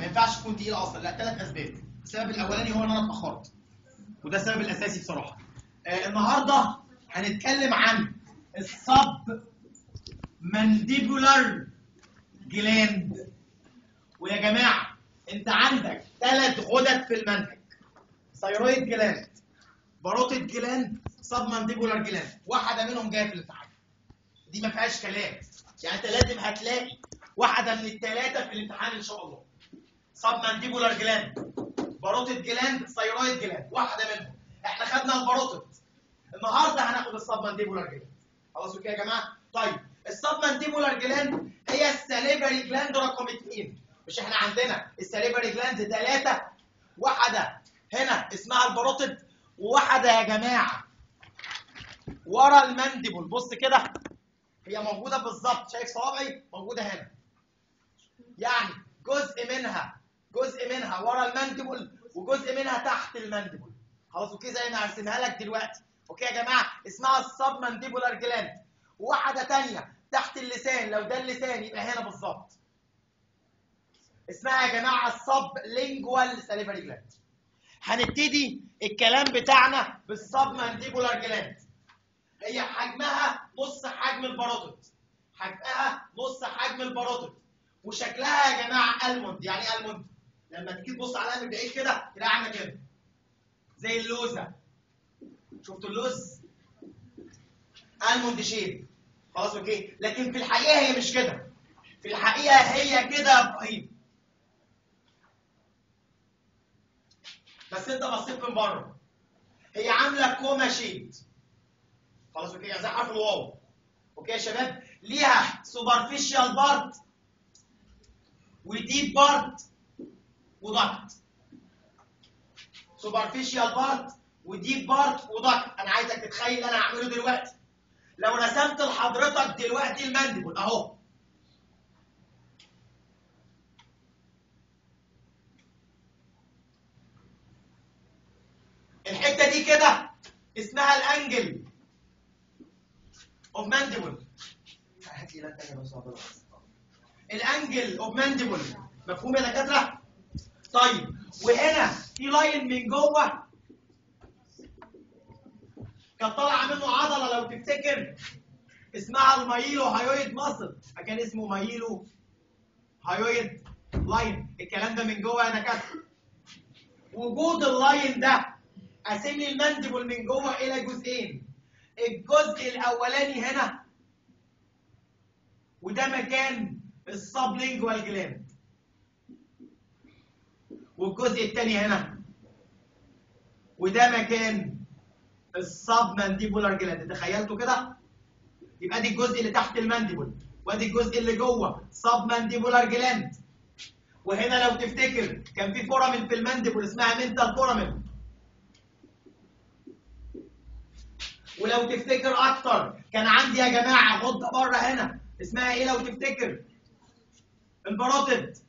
ينفعش تكون تقيله اصلا لا ثلاث اسباب السبب الاولاني هو ان انا اتاخرت وده السبب الاساسي بصراحه آه النهارده هنتكلم عن السب مانديبولار جلاند ويا جماعه انت عندك ثلاث غدد في المنهج ثيرويد جلاند باروتيد جلاند سب مانديبولار جلاند واحده منهم جايه في الامتحان دي ما فيهاش كلام يعني انت لازم هتلاقي واحده من الثلاثه في الامتحان ان شاء الله سب مانديبولار جلاند باروتيد جلاند ثيرويد جلاند واحده منهم احنا خدنا الباروتيد النهارده هناخد السب مانديبولار جلاند خلاص كده يا جماعه طيب السب مانديبولار جلاند هي الساليفري جلاند رقم 2 مش احنا عندنا الساليفري جلاند ثلاثه واحده هنا اسمها الباروتيد وواحده يا جماعه ورا المانديبول بص كده هي موجوده بالظبط شايف صوابعي موجوده هنا يعني جزء منها جزء منها ورا المانديبول وجزء منها تحت المانديبول خلاص اوكي زي ما هرسمها لك دلوقتي اوكي يا جماعه اسمها السب مانديبولار جلاند وواحده تانية تحت اللسان لو ده اللسان يبقى هنا بالظبط اسمها يا جماعه السب لينجوال ساليفري جلاند هنبتدي الكلام بتاعنا بالسب مانديبولار جلاند هي حجمها نص حجم الباروتيد حجمها نص حجم الباروتيد وشكلها يا جماعه الموند يعني ايه الموند لما تيجي تبص عليها من بعيد كده تلاقيها عامله كده زي اللوزه شفتوا اللوز الموند شيب خلاص اوكي لكن في الحقيقه هي مش كده في الحقيقه هي كده يا ابراهيم بس انت بصيت من بره هي عامله كوما شيب خلاص اوكي زي حرف الواو اوكي يا شباب ليها سوبرفيشال بارت وديب بارت ودكت سوبرفيشال بارت وديب بارت ودكت انا عايزك تتخيل انا هعمله دلوقتي لو رسمت لحضرتك دلوقتي المانديبل اهو الحته دي كده اسمها الانجل اوف مانديبل هات لي لك تاني بس الانجل اوف مانديبل مفهوم يا دكاتره طيب وهنا في لاين من جوه كان طالعه منه عضله لو تفتكر اسمها المايلو هايويد ماسل كان اسمه مايلو هايويد لاين الكلام ده من جوه يا دكاتره وجود اللاين ده قاسم لي المانديبل من جوه الى جزئين الجزء الاولاني هنا وده مكان السبلينجوال جلاند والجزء الثاني هنا وده مكان السب مانديبولار جلاند تخيلتوا كده يبقى دي الجزء اللي تحت المانديبول وادي الجزء اللي جوه سب مانديبولار جلاند وهنا لو تفتكر كان في فورامين في المانديبول اسمها منتال فورامين ولو تفتكر اكتر كان عندي يا جماعه غده بره هنا اسمها ايه لو تفتكر الباروتيد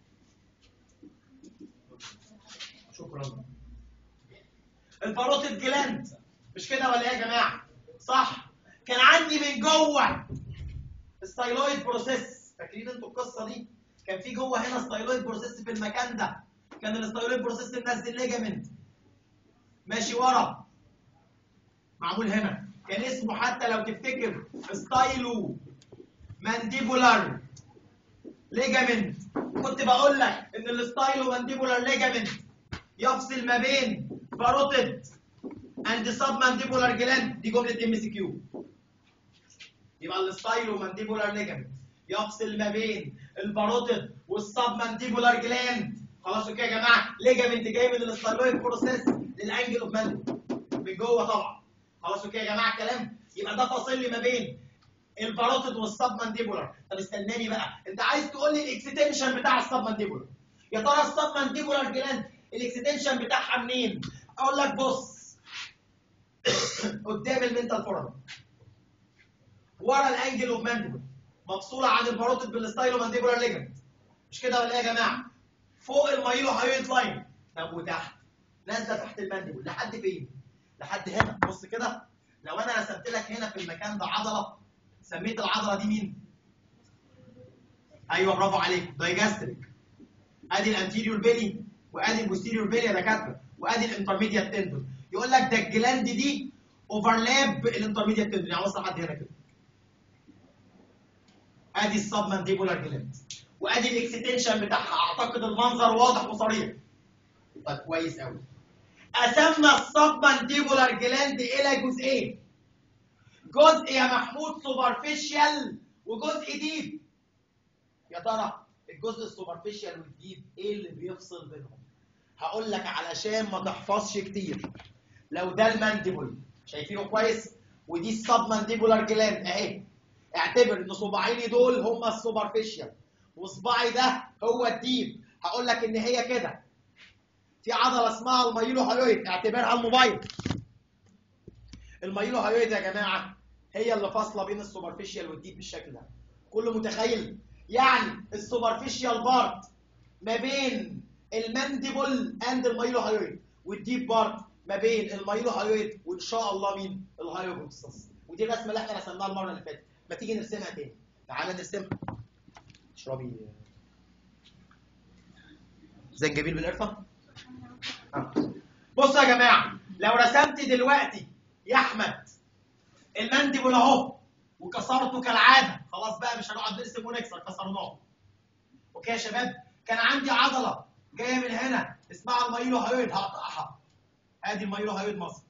شكرا الباروتيد جلاند مش كده ولا ايه يا جماعه صح كان عندي من جوه الستايلويد بروسيس فاكرين انتوا القصه دي كان في جوه هنا ستايلويد بروسيس في المكان ده كان الستايلويد بروسيس منزل ليجامنت ماشي ورا معمول هنا كان اسمه حتى لو تفتكر ستايلو مانديبولار ليجامنت كنت بقول لك ان الستايلو مانديبولار ليجامنت يفصل ما بين باروتيد اند سب مانديبولار جلاند دي جمله ام سي كيو يبقى الستايلو مانديبولار ليجامنت يفصل ما بين الباروتيد والسب مانديبولار جلاند خلاص اوكي يا جماعه ليجامنت جاي من الستايلويد بروسيس للانجل اوف مانديبول من جوه طبعا خلاص اوكي يا جماعه الكلام يبقى ده فاصل لي ما بين الباروتيد والسب مانديبولار طب استناني بقى انت عايز تقول لي الاكستنشن بتاع السب مانديبولار يا ترى السب مانديبولار جلاند الاكستنشن بتاعها منين اقول لك بص قدام المنتال فورم ورا الانجل اوف مانديبول مفصوله عن الباروتيد بالستايلو مانديبولار ليجمنت مش كده ولا ايه يا جماعه فوق المايلو هايويد لاين طب وتحت نازله تحت المانديبول لحد فين لحد هنا بص كده لو انا رسمت لك هنا في المكان ده عضله سميت العضله دي مين ايوه برافو عليك دايجاستريك ادي الانتيريور بيلي وادي البوستيريور بيلي يا دكاتره وادي الانترميديات تندون يقول لك ده الجلاند دي اوفرلاب الانترميديات تندون يعني وصل لحد هنا كده ادي السب مانديبولار جلاند وادي الاكستنشن بتاعها اعتقد المنظر واضح وصريح طيب كويس قوي قسمنا السب مانديبولار جلاند الى جزئين جزء يا محمود سوبرفيشال وجزء ديب يا ترى الجزء السوبرفيشال والديب ايه اللي بيفصل بينهم هقول لك علشان ما تحفظش كتير لو ده المانديبول شايفينه كويس ودي السب مانديبولار جلاند اهي اعتبر ان صباعيني دول هم السوبرفيشال وصباعي ده هو الديب هقول لك ان هي كده في عضله اسمها المايلو هايويد اعتبرها الموبايل المايلو هايويد يا جماعه هي اللي فاصله بين السوبرفيشال والديب بالشكل ده كله متخيل يعني السوبرفيشال بارت ما بين المانديبل اند المايلو هايويد والديب بارت ما بين المايلو هايويد وان شاء الله مين الهايوبروكسس ودي الرسمه اللي احنا رسمناها المره اللي فاتت ما تيجي نرسمها تاني تعالى نرسمها اشربي زنجبيل بالقرفه آه. بصوا يا جماعه لو رسمت دلوقتي يا احمد المانديبل اهو وكسرته كالعاده خلاص بقى مش هنقعد نرسم ونكسر كسرناه اوكي يا شباب كان عندي عضله جايه من هنا اسمها المايلو هايويد هقطعها ادي المايلو هايويد مصر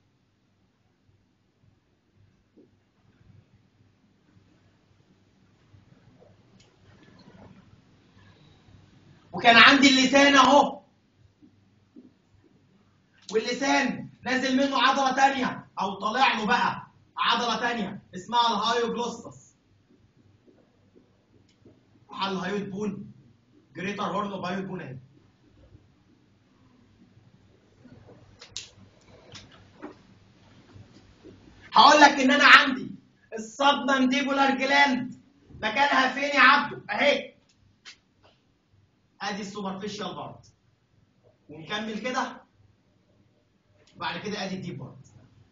وكان عندي اللسان اهو واللسان نازل منه عضله تانية او طالع له بقى عضله تانية اسمها الهايوجلوسس وحل الهايويد بون جريتر هورن اوف هايويد بون اهي هقول لك ان انا عندي السب مانديبولار جلاند مكانها فين يا عبده اهي ادي السوبرفيشال بارت ونكمل كده وبعد كده ادي الديب بارت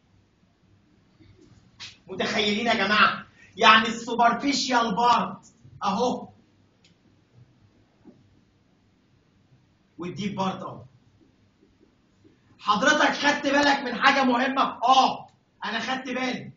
متخيلين يا جماعه يعني السوبرفيشال بارت اهو والديب بارت اهو حضرتك خدت بالك من حاجه مهمه اه انا خدت بالي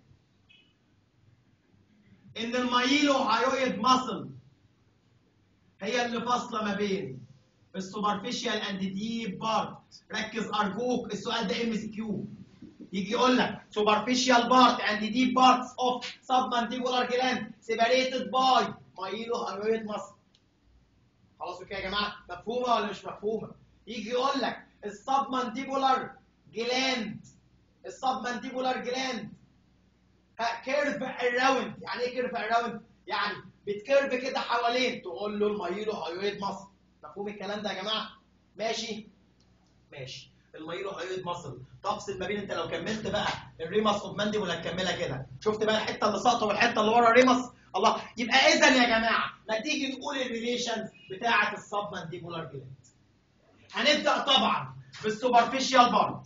ان المايلو هايويد ماسل هي اللي فاصله ما بين السوبرفيشال اند ديب بارت ركز ارجوك السؤال ده ام سي كيو يجي يقول لك superficial part and deep parts of submandibular gland separated by myelohyoid muscle خلاص كده يا جماعه مفهومه ولا مش مفهومه يجي يقول لك السبمانديبولار جلاند السبمانديبولار جلاند كيرف اراوند يعني ايه كيرف اراوند يعني بتكيرف كده حوالين تقول له المايلو هايويد مصل مفهوم الكلام ده يا جماعه ماشي ماشي المايلو هايويد مصل تفصل ما بين انت لو كملت بقى الريمس اوف مانديبول هتكملها كده شفت بقى الحته اللي ساقطه والحته اللي ورا الريمس الله يبقى اذا يا جماعه ما تيجي نقول الريليشنز بتاعه السب مانديبولار جلاند هنبدا طبعا بالسوبرفيشال بارت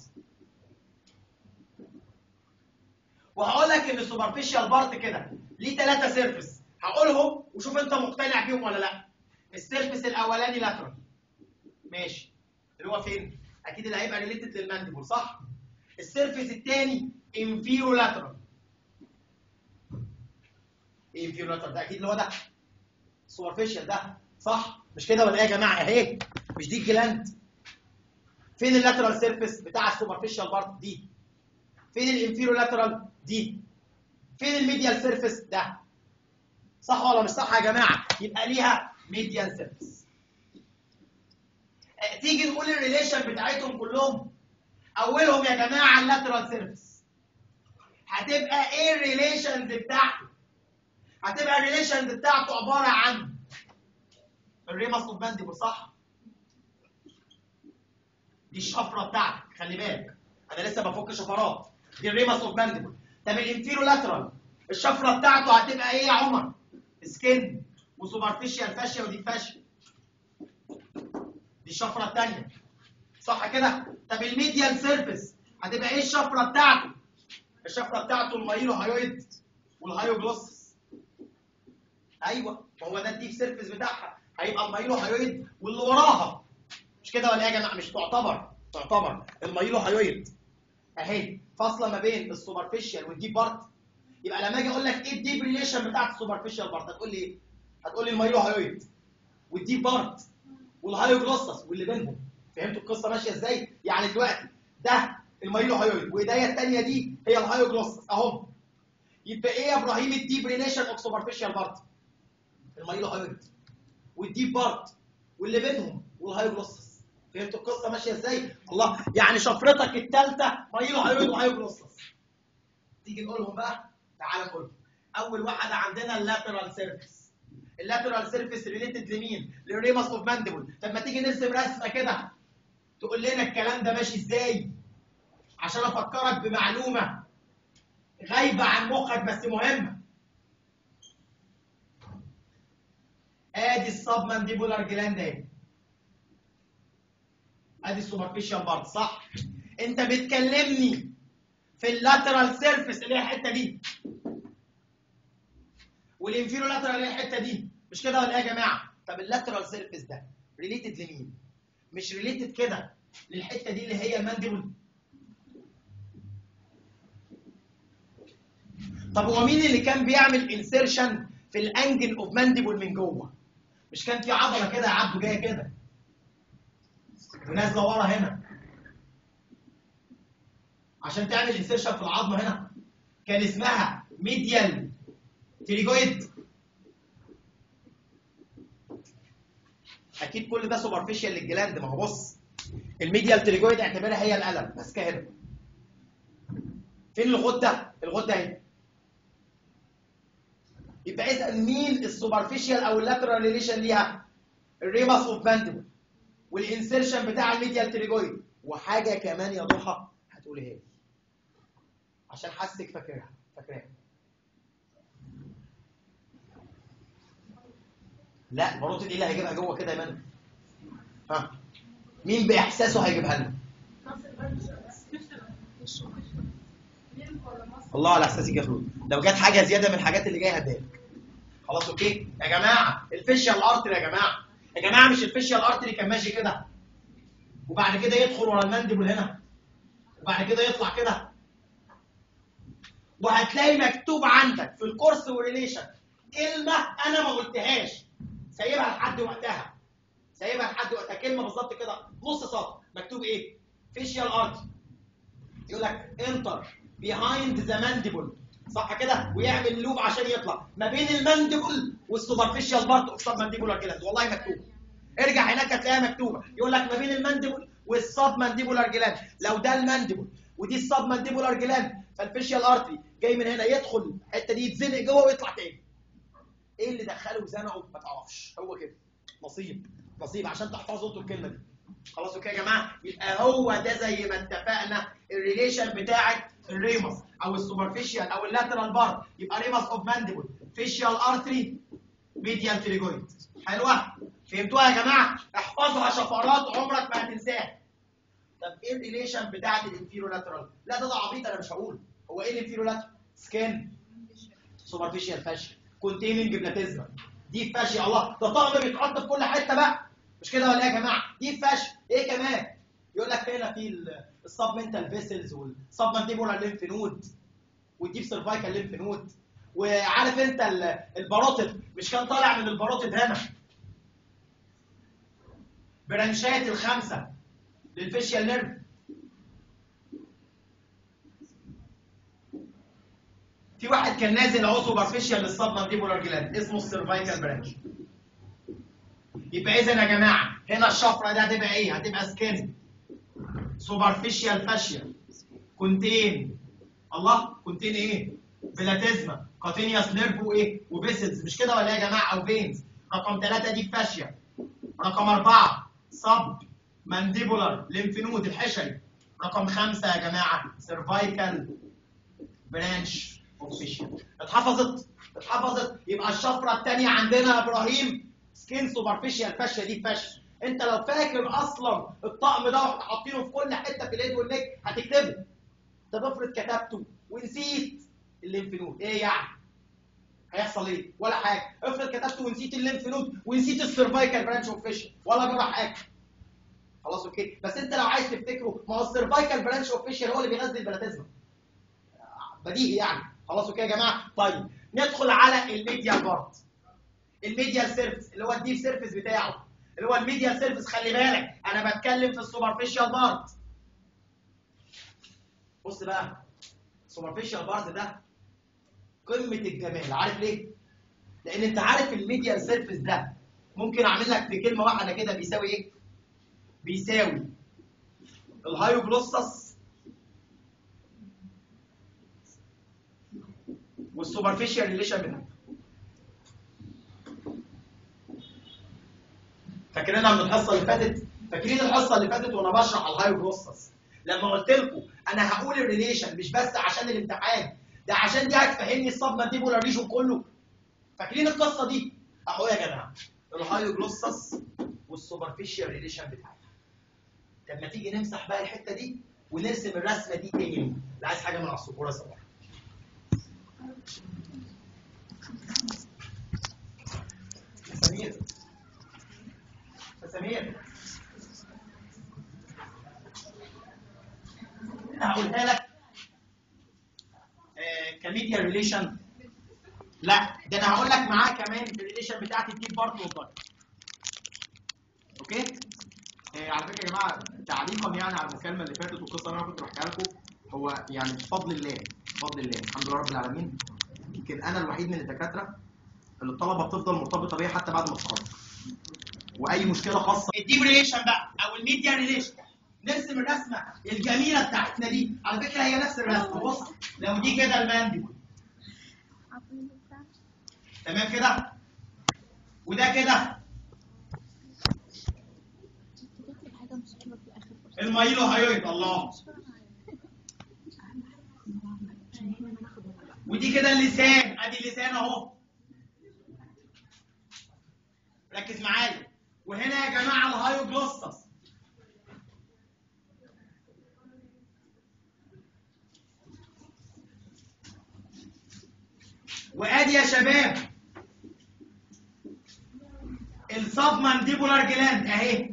وهقول لك ان السوبرفيشال بارت كده ليه ثلاثه سيرفيس هقولهم وشوف انت مقتنع بيهم ولا لا السيرفيس الاولاني لاترال ماشي اللي هو فين اكيد اللي هيبقى ريليتد للمانديبول صح السيرفيس الثاني انفيرو لاترال ايه انفيرو لاترال ده اكيد اللي هو ده سوبرفيشال ده صح مش كده ولا ايه يا جماعه اهي مش دي الجلاند فين اللاترال سيرفيس بتاع السوبرفيشال بارت دي فين الانفيرو لاترال دي فين الميديال سيرفيس ده صح ولا مش صح يا جماعه يبقى ليها ميديال سيرفيس تيجي نقول الريليشن بتاعتهم كلهم اولهم يا جماعه اللاترال سيرفيس هتبقى ايه الريليشنز بتاعته هتبقى الريليشنز بتاعته عباره عن الريمس اوف مانديبل صح دي الشفره بتاعتك خلي بالك انا لسه بفك شفرات دي الريمس اوف مانديبل طب الانفيرو لاترال الشفره بتاعته هتبقى ايه يا عمر سكين وسوبرفيشال فاشيا ودي فاشيا دي الشفره الثانيه صح كده طب الميديال سيرفيس هتبقى ايه الشفره بتاعته الشفره بتاعته المايلو هايويد والهايوجلوسس ايوه ما هو ده الديب سيرفيس بتاعها هيبقى المايلو هيويد واللي وراها مش كده ولا ايه يا جماعه مش تعتبر تعتبر المايلو هيويد اهي فاصله ما بين السوبرفيشال والديب بارت يبقى لما اجي اقول لك ايه الديب ريليشن بتاعت السوبرفيشال بارت هتقول لي ايه هتقول لي المايلو هيويد والديب بارت والهايوجلوسس واللي بينهم فهمتوا القصه ماشيه ازاي يعني دلوقتي ده المايلو هيويد وايديا الثانيه دي هي الهايوجلوسس اهم يبقى ايه يا ابراهيم الديب ريليشن اوف سوبرفيشال بارت المايلو هيويد والديب بارت واللي بينهم والهايوجلوسس فهمتوا القصه ماشيه ازاي الله يعني شفرتك الثالثه مايلو هيويد وهايوجلوسس تيجي نقولهم بقى تعالى نقولهم اول واحده عندنا اللاترال سيرفيس اللاترال سيرفيس ريليتد لمين للريمس اوف مانديبل طب ما تيجي نرسم رسمه كده تقول لنا الكلام ده ماشي ازاي عشان افكرك بمعلومه غايبه عن مخك بس مهمه ادي السب مانديبولار جلاند اهي ادي السوبرفيشال بارت صح انت بتكلمني في اللاترال سيرفيس اللي هي الحته دي والانفيرو لاترال اللي هي الحته دي مش كده ولا ايه يا جماعه طب اللاترال سيرفيس ده ريليتد لمين مش ريليتد كده للحته دي اللي هي المانديبل طب هو مين اللي كان بيعمل انسيرشن في الانجل اوف مانديبل من جوه مش كان في عضله كده يا عبده جايه كده ونازله ورا هنا عشان تعمل انسيرشن في العظمه هنا كان اسمها ميديال تريجويد اكيد كل ده سوبرفيشال للجلاند ما هو بص الميديال تريجويد اعتبرها هي القلم ماسكه هنا فين الغده الغده اهي يبقى اذا مين السوبرفيشال او اللاترال ريليشن ليها الريبس اوف مانديبل والانسيرشن بتاع الميديال تريجويد وحاجه كمان يا ضحى هتقولها لي عشان حاسك فاكرها فاكراها لا الباروتة دي اللي هيجيبها جوه كده يا مان ها مين باحساسه هيجيبها لنا الله على احساسك يا خلود لو جت حاجه زياده من الحاجات اللي جايه هديها لك خلاص اوكي يا جماعه الفيشيال ارتري يا جماعه يا جماعه مش الفيشيال ارتري كان ماشي كده وبعد كده يدخل ورا المانديبل هنا وبعد كده يطلع كده وهتلاقي مكتوب عندك في الكورس وريليشن كلمه انا ما قلتهاش سايبها لحد وقتها سايبها لحد وقتها كلمه بالظبط كده نص سطر مكتوب ايه فيشيال ارتري يقول لك انتر بيهايند ذا مانديبل صح كده ويعمل لوب عشان يطلع ما بين المانديبل والسوبرفيشال بارت اوف سب مانديبولار جلاند والله مكتوب ارجع هناك هتلاقيها مكتوبه يقول لك ما بين المانديبل والسب مانديبولار جلاند لو ده المانديبل ودي السب مانديبولار جلاند فالفيشيال ارتري جاي من هنا يدخل الحته دي يتزنق جوه ويطلع تاني ايه اللي دخله وزنقه ما تعرفش هو كده نصيب نصيب عشان تحفظوا انتوا الكلمه دي خلاص اوكي يا جماعه يبقى هو ده زي ما اتفقنا الريليشن بتاعت الريمس او السوبرفيشال او اللاترال بار يبقى ريمس اوف مانديبل فيشيال ارتري ميديال تريجويد حلوه فهمتوها يا جماعه احفظها شفرات عمرك ما هتنساها طب ايه الريليشن بتاعت الانفيرو لاترال لا ده ده عبيط انا مش هقول هو ايه الانفيرو لاترال سكين سوبرفيشال فاشل كونتيننج بلاتيزما دي فاشل الله ده طقم بيتحط في كل حته بقى مش كده ولا ايه يا جماعه دي فاشل ايه كمان يقول لك هنا في السب منتال فيسلز والسب مانديبولار ليمف نود والديب سيرفايكال ليمف نود وعارف انت الباروتيد مش كان طالع من الباروتيد هنا برانشات الخمسه للفيشيال نيرف في واحد كان نازل اهو سوبرفيشال للسب مانديبولار جلاند اسمه السيرفايكال برانش يبقى اذا يا جماعه هنا الشفره دي هتبقى ايه؟ هتبقى سكين سوبرفيشال فاشيال كونتين الله كونتين ايه؟ بلاتيزما كاتينياس نيرف وايه؟ وبيسلز مش كده ولا ايه يا جماعه؟ او فينز رقم ثلاثه دي فاشيا رقم اربعه صب مانديبولار ليمفنود الحشري رقم خمسه يا جماعه سيرفايكال برانش اوف فيشيا اتحفظت؟ اتحفظت يبقى الشفره الثانيه عندنا يا ابراهيم سكين سوبرفيشال فاشيا دي فاشيا انت لو فاكر اصلا الطقم ده واحنا حاطينه في كل حته في اليد والنك هتكتبه طب افرض كتبته ونسيت الليمف نود ايه يعني هيحصل ايه ولا حاجه افرض كتبت ونسيت الليمف نود ونسيت السيرفايكال برانش اوف فيشن ولا جرى حاجه خلاص اوكي بس انت لو عايز تفتكره ما هو السيرفايكال برانش اوف فيشن هو اللي بينزل البلاتيزما بديهي يعني خلاص اوكي يا جماعه طيب ندخل على الميديال بارت الميديال سيرفيس اللي هو الديب سيرفيس بتاعه اللي هو الميديال سيرفيس خلي بالك انا بتكلم في السوبرفيشال بارت بص بقى السوبرفيشال بارت ده قمه الجمال عارف ليه لان انت عارف الميديال سيرفيس ده ممكن اعمل لك في كلمه واحده كده بيساوي ايه بيساوي الهايوجلوسس والسوبرفيشال ريليشن بتاعته فاكرينها من الحصه اللي فاتت فاكرين الحصه اللي فاتت وانا بشرح الهايوجلوسس لما قلت لكم انا هقول الريليشن مش بس عشان الامتحان ده عشان دي هتفهمني السب مانديبولار ريجون كله فاكرين القصه دي اهو يا جماعه الهايوجلوسس والسوبرفيشال ريليشن بتاعتها طب ما تيجي نمسح بقى الحته دي ونرسم الرسمه دي تاني اللي عايز حاجه من على السبوره صباح سمير سمير انا هقولها لك آه كميديا ريليشن لا ده انا هقول لك معاه كمان الريليشن بتاعت الديب بارت والدارك اوكي آه على فكره يا جماعه تعليقا يعني على المكالمه اللي فاتت والقصه اللي انا كنت بحكيها لكم هو يعني بفضل الله بفضل الله الحمد لله رب العالمين يمكن انا الوحيد من الدكاتره اللي الطلبه بتفضل مرتبطه بيا حتى بعد ما اتخرج واي مشكله خاصه الديب ريليشن بقى او الميديا ريليشن نرسم الرسمه الجميله بتاعتنا دي على فكره هي نفس الرسمه بص لو دي كده المانديبل تمام كده وده كده المايلو هايويد الله ودي كده اللسان ادي اللسان اهو ركز معايا وهنا يا جماعه الهايوجلوسس وادي يا شباب السب مانديبولار جلاند اهي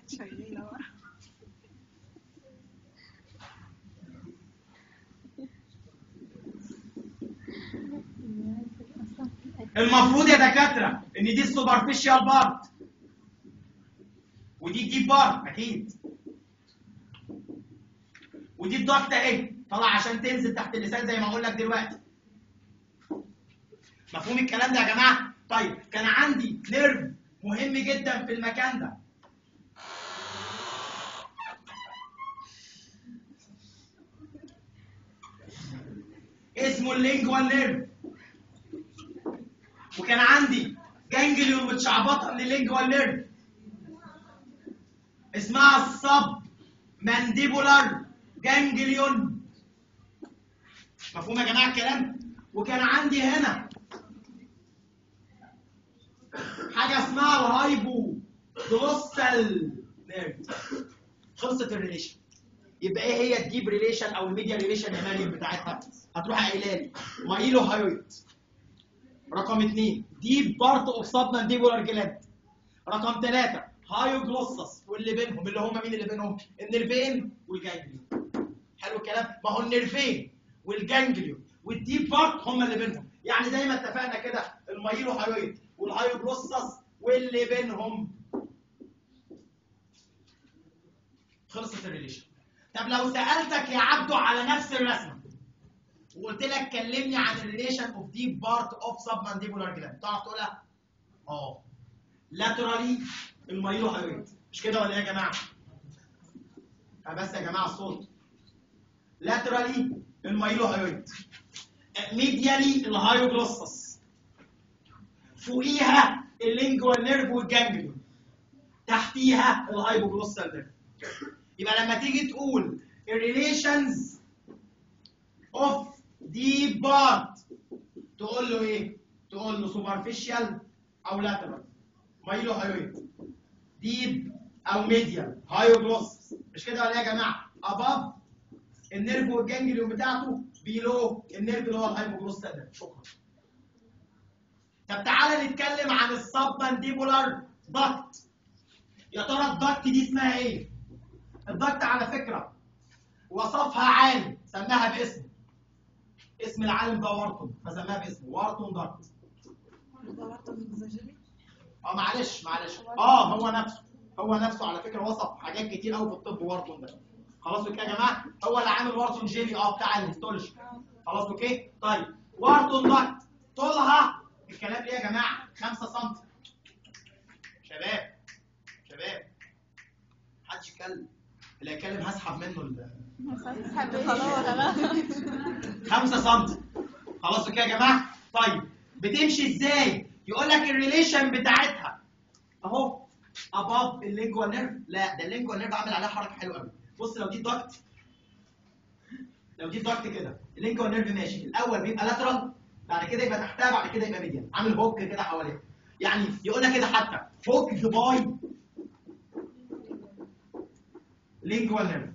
المفروض يا دكاتره ان دي السوبرفيشال بارت ودي الديب بارت اكيد ودي الضغط اهي طلع عشان تنزل تحت اللسان زي ما اقول لك دلوقتي مفهوم الكلام ده يا جماعه طيب كان عندي نيرف مهم جدا في المكان ده اسمه اللينجوال نيرف وكان عندي جانجليون متشعبطه من اللينجوال نيرف اسمها السب مانديبولار جانجليون مفهوم يا جماعه الكلام وكان عندي هنا حاجه اسمها الهايبو جلوسال نيرف خلصت الريليشن يبقى ايه هي الديب ريليشن او الميديا ريليشن يا مريم بتاعتها هتروح قايله لي مايلو هايويد رقم اثنين ديب بارت اوف سب مانديبولار جلاند رقم ثلاثة هايوجلوسس واللي بينهم اللي هم مين اللي بينهم النيرفين والجانجليون حلو الكلام ما هو النيرفين والجانجليون والديب بارت هم اللي بينهم يعني زي ما اتفقنا كده المايلو هايويد والهايوجلوسس واللي بينهم خلصت الريليشن طب لو سالتك يا عبدو على نفس الرسمه وقلت لك كلمني عن الريليشن اوف ديب بارت اوف سب مانديبولار جلاند تعرف تقولها اه لاترالي المايلو هايويد مش كده ولا ايه يا جماعه بس يا جماعه الصوت لاترالي المايلو هايويد ميديالي الهايوجلوسس فوقيها اللينجوال نيرف والجانجليون تحتيها الهايبوجلوسال نيرف يبقى لما تيجي تقول الريليشنز اوف دي بارت تقول له ايه تقول له سوبرفيشال او لاترال مايلو هايويد ديب او ميديال هايوجلوسس مش كده ولا ايه يا جماعه اباف النيرف والجانجليون بتاعته بيلو النيرف اللي هو الهايبوجلوسال نيرف شكرا طب تعالى نتكلم عن السب مانديبولار ضغط يا ترى الضغط دي اسمها ايه الضغط على فكره وصفها عالم سماها باسم اسم العالم ده وارتون فسماها باسمه وارتون ضغط اه معلش معلش اه هو نفسه هو نفسه على فكره وصف حاجات كتير قوي في الطب وارتون ده خلاص كده يا جماعه هو اللي عامل وارتون جيلي اه بتاع الهيستولوجي خلاص اوكي طيب وارتون ضغط طولها الكلام ايه يا جماعه 5 سم شباب شباب محدش يتكلم اللي هيتكلم هسحب منه ال خلاص 5 سم خلاص كده يا جماعه طيب بتمشي ازاي يقول لك الريليشن بتاعتها اهو اباف اللينجوال نيرف لا ده اللينجوال نيرف عامل عليها حركه حلوه قوي بص لو دي ضغط لو دي ضغط كده اللينجوال نيرف ماشي الاول بيبقى لاترال بعد كده يبقى تحتها بعد كده يبقى ميديان عامل هوك كده حواليها يعني يقول لك كده حتى هوك باي لينجوال نيرف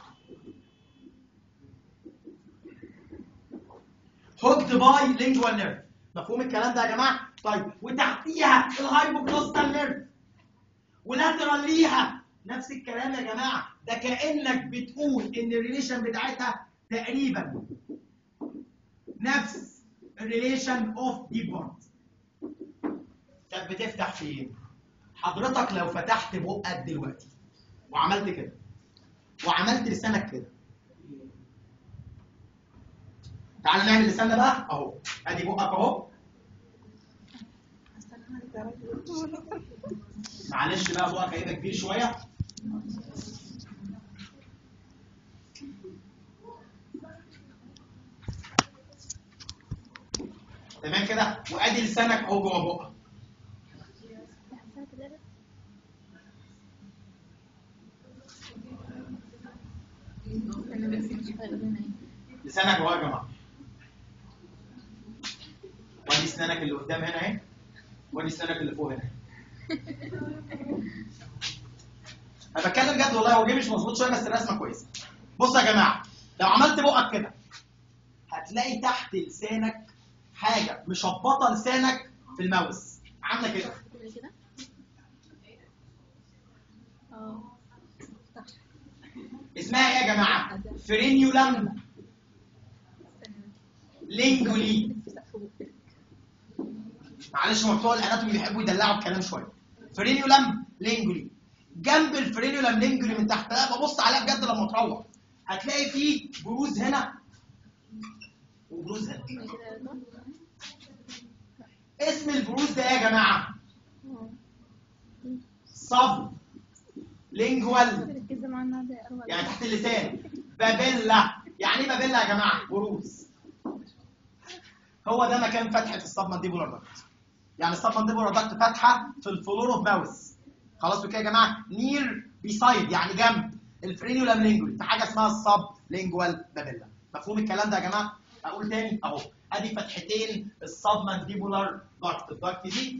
هوكد باي لينجوال نيرف مفهوم الكلام ده يا جماعه طيب وتحتيها الهايبوكلوستال نيرف ولاترال ليها نفس الكلام يا جماعه ده كانك بتقول ان الريليشن بتاعتها تقريبا نفس الريليشن اوف دي بارت طب بتفتح فين حضرتك لو فتحت بقك دلوقتي وعملت كده وعملت لسانك كده تعال نعمل لساننا بقى اهو ادي بقك اهو معلش بقى بقك هيبقى كبير شويه تمام كده وادي لسانك اهو جوه بقك لسانك اهو يا جماعه وادي اسنانك اللي قدام هنا اهي وادي اسنانك اللي فوق هنا انا بتكلم جد والله هو جه مش مظبوط شويه بس الرسمه كويسه بص يا جماعه لو عملت بقك كده هتلاقي تحت لسانك حاجه مشبطه لسانك في الماوس عامله كده كده اه اسمها ايه يا جماعه فرينيولم لينجولي معلش هو بتوع الاناتومي بيحبوا يدلعوا الكلام شويه فرينيولم لينجولي جنب الفرينيولم لينجولي من تحت لا ببص عليها بجد لما تروح هتلاقي فيه بروز هنا وبروز هنا اسم البروز ده يا جماعه صب لينجوال ركزوا معانا ده أروع. يعني تحت اللسان بابيلا يعني ايه بابيلا يا جماعه بروز هو ده مكان فتحه السب مانديبولار داكت يعني السب مانديبولار داكت فاتحه في الفلور اوف ماوس خلاص كده يا جماعه نير بيسايد يعني جنب الفرينيولم لينجولي في حاجه اسمها السب لينجوال بابيلا مفهوم الكلام ده يا جماعه اقول تاني اهو ادي فتحتين السب مانديبولار داكت الداكت دي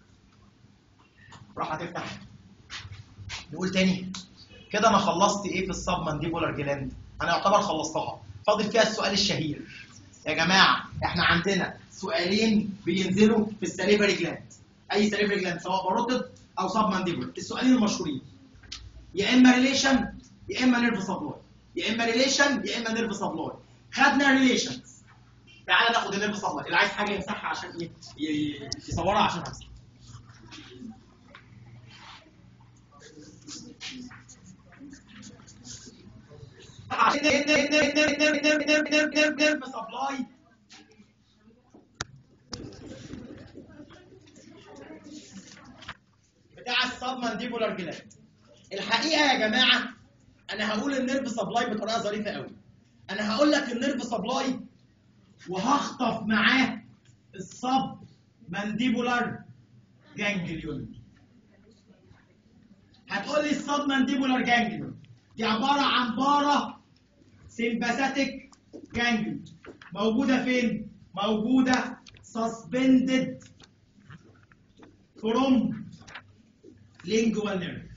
راح هتفتح نقول تاني كده انا خلصت ايه في السب مانديبولار جلاند انا يعتبر خلصتها فاضل فيها السؤال الشهير يا جماعه احنا عندنا سؤالين بينزلوا في السليفري جلاند اي سليفري جلاند سواء باروتد او سب مانديبولار السؤالين المشهورين يا اما ريليشن يا اما نيرف سبلاي يا اما ريليشن يا اما نيرف سبلاي خدنا ريليشنز تعالى ناخد النيرف سبلاي اللي عايز حاجه يمسحها عشان ايه ي- ي- يصورها عشان امسح عشان نيرف نيرف نيرف نيرف نيرف نيرف نيرف نيرف نيرف سبلاي بتاع السب مانديبولار جلاند الحقيقه يا جماعه انا هقول النيرف سبلاي بطريقه ظريفه قوي انا هقول لك النيرف سبلاي وهخطف معاه السب مانديبولار جانجليون هتقول لي السب مانديبولار جانجليون دي عباره عن بارة سيمباثيك جانجليون موجوده فين موجوده suspended from lingual nerve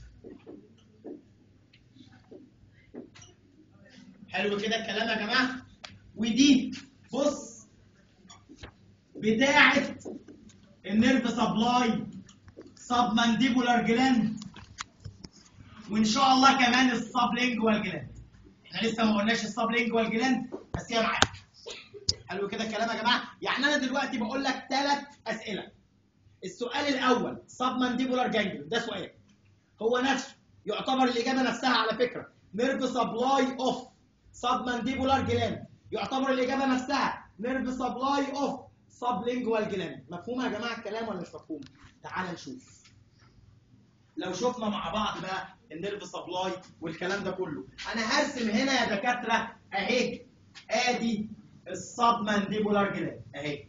حلو كده الكلام يا جماعه ودي بص بتاعه النيرف سبلاي سب مانديبولار جلاند وان شاء الله كمان السب لينجوال جلاند احنا لسه ما قلناش السب لينجوال جلاند بس هي معاك حلو كده الكلام يا جماعه يعني انا دلوقتي بقول لك ثلاث اسئله السؤال الاول سب مانديبولار جانجل ده سؤال هو نفسه يعتبر الاجابه نفسها على فكره نيرف سبلاي اوف سب مانديبولار جلاند يعتبر الاجابه نفسها نيرف سبلاي اوف سب لينجوال جلاند مفهوم يا جماعه الكلام ولا مش مفهوم تعال نشوف لو شفنا مع بعض بقى النيرف سبلاي والكلام ده كله انا هرسم هنا يا دكاتره اهي ادي السب مانديبولار جلاند اهي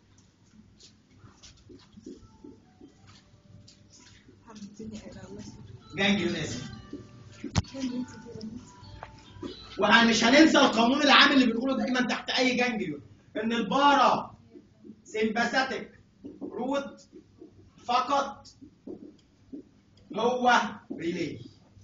جانجل اسف ومش هننسى القانون العام اللي بنقوله دايما تحت اي جانجليون ان البارا سيمباثيك روت فقط هو ريلي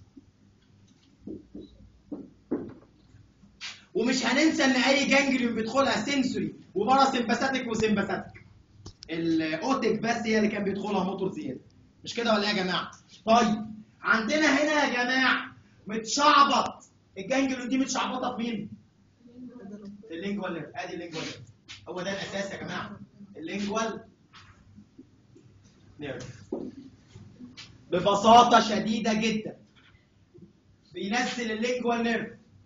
ومش هننسى ان اي جانجليون بيدخلها سنسوري وبارا سيمباثيك وسيمباثيك الاوتيك بس هي اللي كان بيدخلها موتور زياده مش كده ولا ايه يا جماعه طيب عندنا هنا يا جماعه متشعبط الجانجليون دي متشعبطه في مين في اللينجوال نيرف ادي اللينجوال نيرف هو ده الاساس يا جماعه اللينجوال نيرف ببساطه شديده جدا بينزل اللينجوال نيرف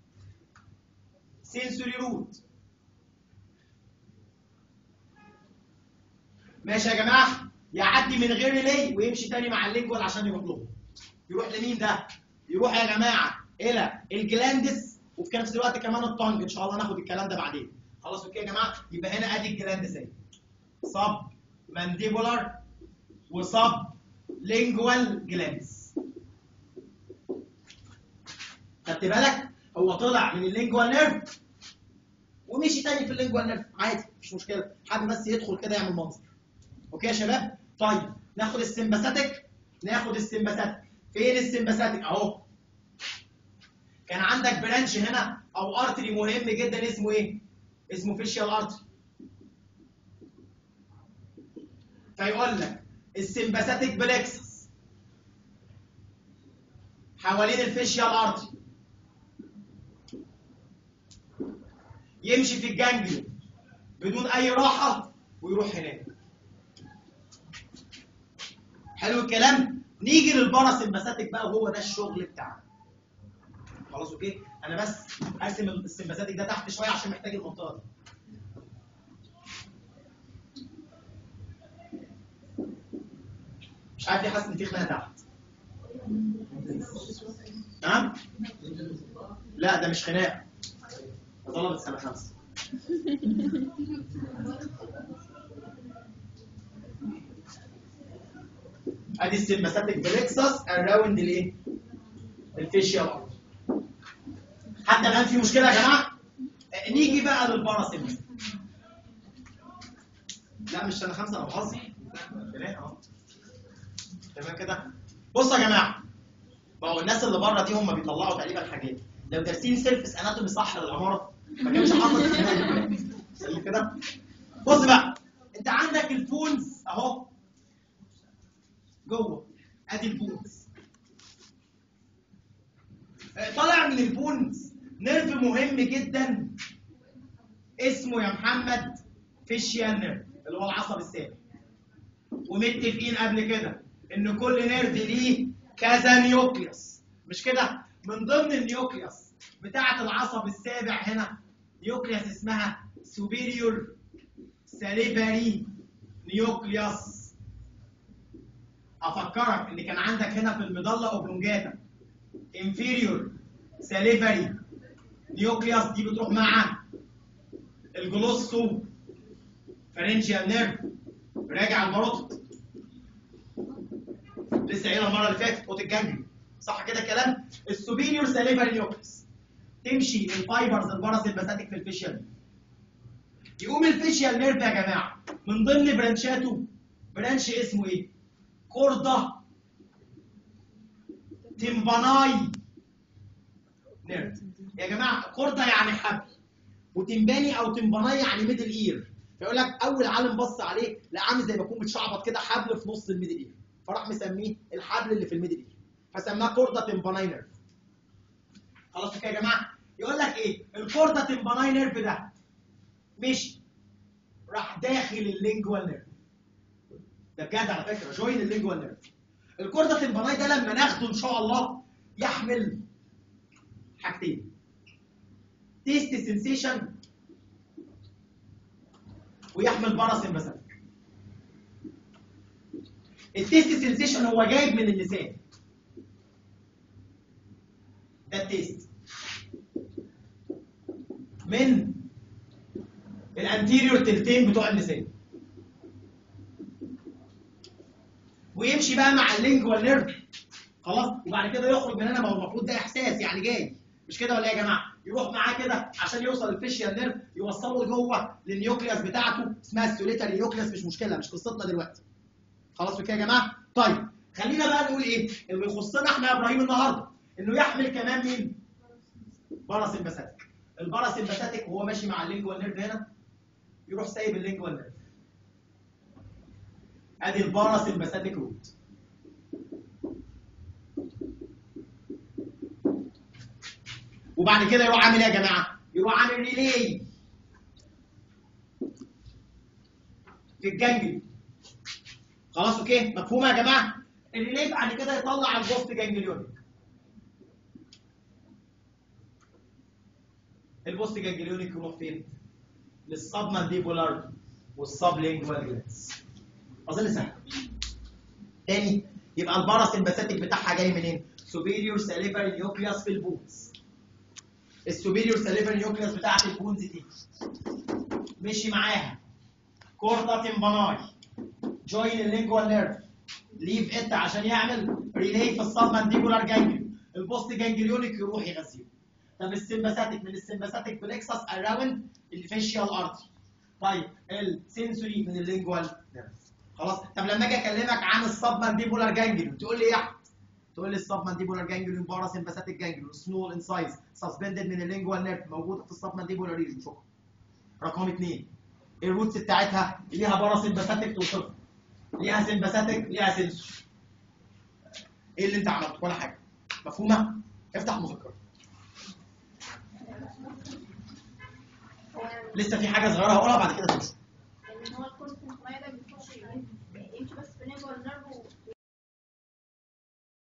سنسوري روت ماشي يا جماعه يعدي من غير ريلي ويمشي تاني مع اللينجوال عشان يروح له يروح لمين ده يروح يا جماعه الى الجلاندس وفي نفس الوقت كمان الطنج ان شاء الله ناخد الكلام ده بعدين خلاص اوكي يا جماعه يبقى هنا ادي الجلاندس اهي سب مانديبولار وسب لينجوال جلاندس خدت بالك هو طلع من اللينجوال نيرف ومشي تاني في اللينجوال نيرف عادي مفيش مشكله حابب بس يدخل كده يعمل منظر اوكي يا شباب طيب ناخد السمباثيك ناخد السمباثيك فين السمباثيك اهو كان عندك برانش هنا او ارتري مهم جدا اسمه ايه اسمه فيشيال ارتري فيقول لك السمباثيك بلكسس حوالين الفيشيال ارتري يمشي في الجانجليون بدون اي راحه ويروح هناك حلو الكلام نيجي للباراسمباثيك بقى وهو ده الشغل بتاعنا خلاص اوكي انا بس ارسم السمباثيك ده تحت شويه عشان محتاج المنطقه دي مش عارف ليه حاسس ان في خناقه تحت نعم لا ده مش خناقه ده طلبة سنه خمسه ادي السمباثيك بلكسس اراوند الايه الفيشيال حتى الان في مشكله يا جماعه نيجي بقى للباراسيمباثيك لا مش سنه خمسه انا بهزر اهو تمام كده بصوا يا جماعه ما هو الناس اللي بره دي هم بيطلعوا تقريبا حاجات لو دارسين سيرفس اناتومي صح للعماره ما كانش حصل تمام كده بص بقى انت عندك الفونز اهو جوه ادي البونز طالع من البونز نيرف مهم جدا اسمه يا محمد فيشيال نيرف اللي هو العصب السابع ومتفقين قبل كده ان كل نيرف ليه كذا نيوكليوس مش كده من ضمن النيوكليوس بتاعه العصب السابع هنا نيوكليوس اسمها superior salivary نيوكليوس افكرك ان كان عندك هنا في المظله اوبلونجاتا inferior salivary نيوكليوس دي بتروح مع الجلوسو فارنجيال نيرف راجع الباروتيد لسه قايلها المره اللي فاتت اوت الجنجل صح كده الكلام السوبيريور ساليفري نيوكليوس تمشي الفايبرز الباراسمباثيك في الفيشيال يقوم الفيشيال نيرف يا جماعه من ضمن برانشاته برانش اسمه ايه كوردا تيمباناي نيرف يا جماعه كوردا يعني حبل وتمباني او تمباناي يعني ميدل اير فيقول لك اول عالم بص عليه لقى عامل زي ما يكون متشعبط كده حبل في نص الميدل اير فراح مسميه الحبل اللي في الميدل اير فسماه كوردا تمباناي نيرف خلاص كده يا جماعه يقول لك ايه الكوردا تمباناي نيرف ده مشي راح داخل اللينجوال نيرف ده بجد على فكره جوين اللينجوال نيرف الكوردا تمباناي ده لما ناخده ان شاء الله يحمل حاجتين تيست سنسيشن ويحمل باراسمباثيك التيست سنسيشن هو جايب من اللسان ده التيست من الانتيريور تلتين بتوع اللسان ويمشي بقى مع اللينجوال نيرف خلاص وبعد كده يخرج من هنا ما هو المفروض ده احساس يعني جاي مش كده ولا ايه يا جماعه يروح معاه كده عشان يوصل الفيشيال نيرف يوصله لجوه للنيوكليوس بتاعته اسمها السوليتاري نيوكليوس مش مشكله مش قصتنا دلوقتي خلاص كده يا جماعه طيب خلينا بقى نقول ايه اللي يخصنا احنا يا ابراهيم النهارده انه يحمل كمان مين باراسمباثيك الباراسمباثيك وهو ماشي مع اللينجوال نيرف هنا يروح سايب اللينجوال نيرف ادي الباراسمباثيك روت وبعد كده يروح عامل ايه يا جماعه يروح عامل ريلي في الجنجل خلاص اوكي مفهومه يا جماعه الريلي بعد كده يطلع البوست جانجليونيك البوست جانجليونيك يروح فين للسب مانديبولار والسب لينجوال جلاندز اظن سهل تاني يبقى الباراسمباثيك بتاعها جاي منين سوبيريور ساليفري نيوكليوس في البونز السوبيريور ساليفري نيوكليوس بتاعت البونز دي مشي معاها كوردا تمباناي جوين اللينجوال نيرف ليف ات عشان يعمل ريلي في السب مانديبولار جانجليون البوست جانجليونيك يروح يغذيه طب السمباثيك من السمباثيك بلكسس اراوند الفيشيال ارتري طيب السنسوري من اللينجوال نيرف خلاص طب لما اجي اكلمك عن السب مانديبولار جانجليون تقول لي ايه يا احمد تقول لي السب مانديبولار جانجليون باراسمباثيك جانجليون سمول ان سايز سسبندد من اللينجوال نيرف موجوده في السب مانديبولار ريجن شكرا رقم اثنين الروتس بتاعتها ليها باراسمباثيك توصفها ليها سمباثيك ليها سنسور ايه اللي انت عملته ولا حاجه مفهومه افتح مذكره لسه في حاجه صغيره هقولها بعد كده تمشوا